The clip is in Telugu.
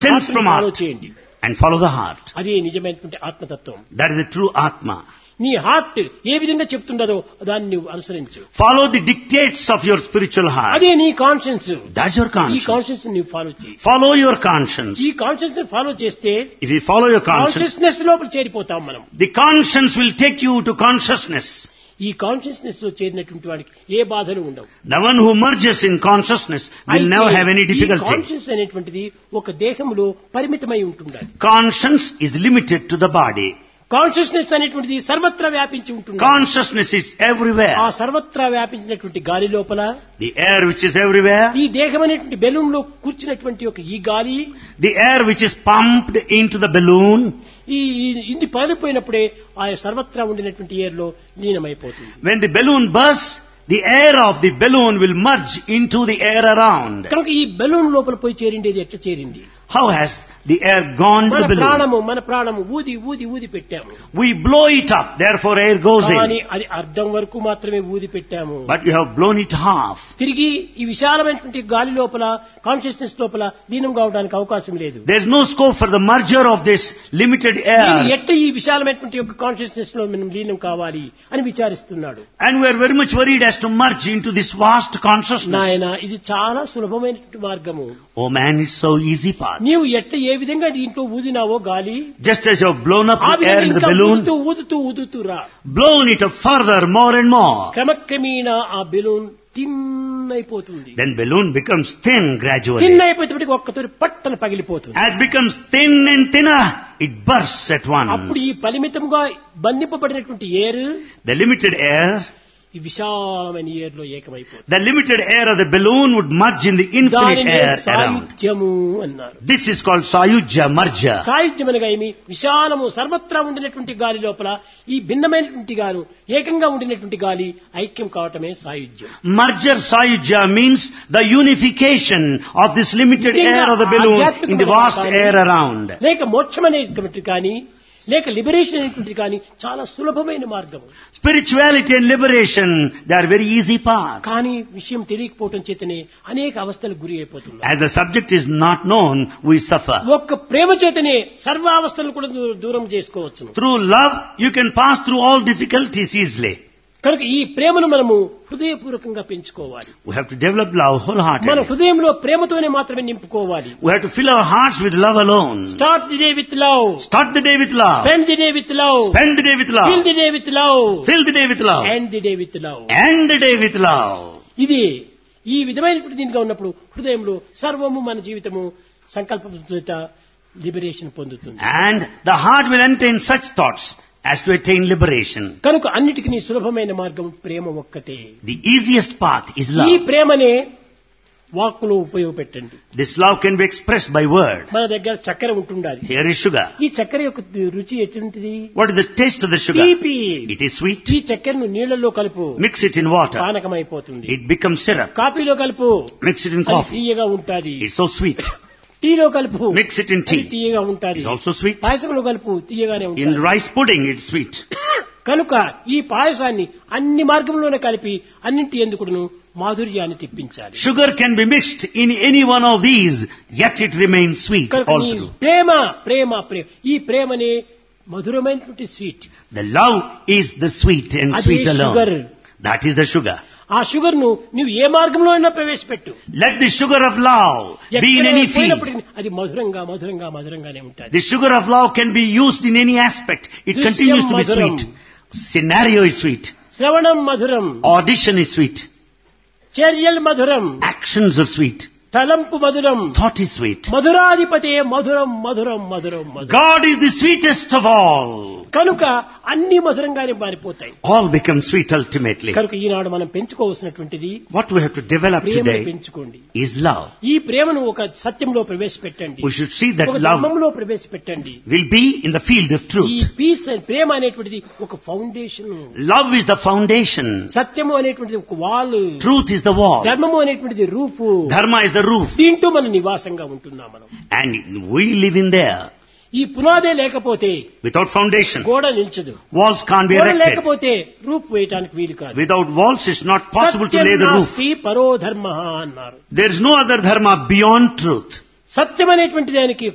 stems ఆత్మని from follow heart చేయండి and follow the heart. అది నిజమైనటువంటి ఆత్మతత్వం That is the true Atma. నీ హార్ట్ ఏ విధంగా చెప్తుండదో దాన్ని నువ్వు అనుసరించు Follow the dictates of your spiritual heart. అదే నీ కాన్షియన్స్ That's your ఈ conscience. కాన్షియన్స్ నీవు ఫాలో చేయి Follow your conscience. ఈ కాన్షియన్స్ ఫాలో చేస్తే If you follow your conscience, consciousness లోపల చేరిపోతాం మనం the conscience will take you to consciousness. ఈ కాన్షియస్నెస్ లో చేరినటువంటి వాడికి ఏ బాధలు ఉండవు The one who merges in consciousness will never have any difficulty. Conscious అనేటువంటిది ఒక దేహంలో పరిమితమై ఉంటుండాలి Conscience is limited to the body. Consciousness అనేటువంటిది సర్వత్రా వ్యాపించి ఉంటుంది Consciousness is everywhere. ఆ సర్వత్రా వ్యాపించినటువంటి గాలి లోపల The air which is everywhere, ఈ దేహం అనేటువంటి బెలూన్ లో కూర్చున్నటువంటి ఒక ఈ గాలి the air which is pumped into the balloon, ఈ ఈ- ఇది పారిపోయినప్పుడే ఆ సర్వత్రా ఉండినటువంటి ఎయిర్ లో లీనమైపోతుంది when the balloon bursts, the air of the balloon will merge into the air around. కనుక ఈ బెలూన్ లోపల పోయి చేరిండేది ఎట్లా చేరింది How has the air gone to మన the balloon? ప్రాణము మన ప్రాణము ఊది ఊది ఊది పెట్టాము We blow it up, therefore air goes కానీ in. అది అర్థం వరకు మాత్రమే ఊది పెట్టాము But you have blown it half. తిరిగి ఈ విశాలమైనటువంటి గాలి లోపల కాన్షియస్నెస్ లోపల లీనం కావడానికి అవకాశం లేదు There's no scope for the merger of this limited నేను air. ఎట్ట ఈ విశాలమైనటువంటి యొక్క కాన్షియస్నెస్ లో మనం లీనం కావాలి అని విచారిస్తున్నాడు And we are very much worried as to merge into this vast consciousness. నాయన ఇది చాలా సులభమైనటువంటి మార్గము Oh man, it's so easy path. నీవు ఎట్ట ఏ విధంగా దీంట్లో ఊదినావో గాలి Just as you have blown up ఆ the air విధంగా in the ఇంకా balloon, ఊదుతూ ఊదుతూ ఊదుతూ రా blown it up further, more and more. క్రమక్రమేణా ఆ బెలూన్ తిన్ అయిపోతుంది Then balloon becomes thin gradually. తిన్ అయిపోయేటప్పటికి ఒక్కతోటి పట్టన పగిలిపోతుంది As it becomes thin and thinner, it bursts at అప్పుడు once. ఈ పరిమితంగా బంధింపబడినటువంటి ఏర్ The limited air, ఈ విశాలమైన ఏర్ లో ఏకమైపోతుంది the limited air of the balloon would merge in the infinite దానినే air around. సాయుధ్యము అన్నారు This is called Sayujya merger. సాయుధ్యం అనగా ఏమి విశాలము సర్వత్రా ఉండినటువంటి గాలి లోపల ఈ భిన్నమైనటువంటి గాను ఏకంగా ఉండినటువంటి గాలి ఐక్యం కావటమే సాయుధ్యం Merger Sayujya means the unification of this limited నిజంగా air of the balloon in the vast ఆధ్యాత్మికమైన air around. లేక మోక్షం అనేటువంటిది కానీ లేక లిబరేషన్ అనేటువంటిది కానీ చాలా సులభమైన మార్గం Spirituality and liberation, they are very easy paths. కానీ విషయం తెలియకపోవటం చేతనే అనేక అవస్థలకు గురి అయిపోతున్నారు As the subject is not known, we suffer. ఒక్క ప్రేమ చేతనే సర్వ అవస్థలను కూడా దూ- దూరం చేసుకోవచ్చు Through love, you can pass through all difficulties easily. కనుక ఈ ప్రేమను మనము హృదయపూర్వకంగా పెంచుకోవాలి We have to develop love మన wholeheartedly. హృదయంలో ప్రేమతోనే మాత్రమే నింపుకోవాలి We have to fill our hearts with love alone. Start the day with love Start the day with love. Spend the day with love Spend the day with fill love. The day with love Fill the day with love. End the day with love End the day with love. ఇది ఈ విధమైనటువంటి దీనిగా ఉన్నప్పుడు హృదయంలో సర్వము మన జీవితము సంకల్ప లిబరేషన్ పొందుతుంది And the heart will entertain such thoughts as to attain liberation. కనుక అన్నిటికీ సులభమైన మార్గం ప్రేమ ఒక్కటే The easiest path is ఈ love. ప్రేమనే వాక్కులో ఉపయోగపెట్టండి This love can be expressed by word. మన దగ్గర చక్కెర ఉంటుండాలి Here is sugar. ఈ చక్కెర యొక్క రుచి ఎటువంటిది What is the taste of the sugar? తీపి It is sweet. ఈ చక్కెరను నీళ్లలో కలుపు Mix it in water. పానకమైపోతుంది It becomes syrup. కాఫీలో కలుపు Mix it in అది coffee. తీయగా ఉంటాది It's so sweet. టీలో కలుపు Mix it in అది tea. తీయగా ఉంటాది It's also sweet. పాయసంలో కలుపు తీయగానే In ఉంటుంది rice pudding, it's sweet. కనుక ఈ పాయసాన్ని అన్ని మార్గంలోనే కలిపి అన్నింటి ఎందుకును మాధుర్యాన్ని తెప్పించాలి Sugar can be mixed in any one of these, yet it remains sweet కనుక all నీ through. ప్రేమ ప్రేమ ప్రేమ ఈ ప్రేమనే మధురమైనటువంటి sweet The love is the sweet and అదే sweet sugar. alone. That is the sugar. ఆ షుగర్ ను నువ్వు ఏ మార్గంలో అయినా ప్రవేశపెట్టు Let the sugar of love be in ఎక్కడ any field. పోయినప్పటికీ అది మధురంగా మధురంగా మధురంగానే ఉంటుంది The sugar of love can be used in any aspect. It Drishyam continues to be madhuram. sweet. Scenario is sweet. శ్రవణం మధురం Audition is sweet. చర్యల్ మధురం Actions are sweet. తలంపు మధురం Thought is sweet. మధురాధిపతే మధురం మధురం మధురం మధురం God is the sweetest of all. కనుక అన్ని మధురంగానే మారిపోతాయి All become sweet ultimately. కనుక ఈనాడు మనం పెంచుకోవాల్సినటువంటిది What we have to develop ప్రేమను today పెంచుకోండి is love. ఈ ప్రేమను ఒక సత్యంలో ప్రవేశపెట్టండి We should see that ఒక love ధర్మంలో ప్రవేశపెట్టండి will be in the field of ఈ truth. పీస్ అండ్ ప్రేమ అనేటువంటిది ఒక foundation Love is the foundation. సత్యము అనేటువంటిది ఒక wall Truth is the wall. ధర్మము అనేటువంటిది roof Dharma is the roof. దీంట్లో మన నివాసంగా ఉంటున్నాం మనం And we live in there. ఈ పునాదే లేకపోతే Without foundation, గోడ నిల్చదు walls can't be గోడ erected. లేకపోతే రూప్ వేయటానికి వీలు కాదు Without walls, it's not possible to Satyam lay the roof. నాస్తి పరో ధర్మ అన్నారు There is no other dharma beyond truth. సత్యం అనేటువంటి దానికి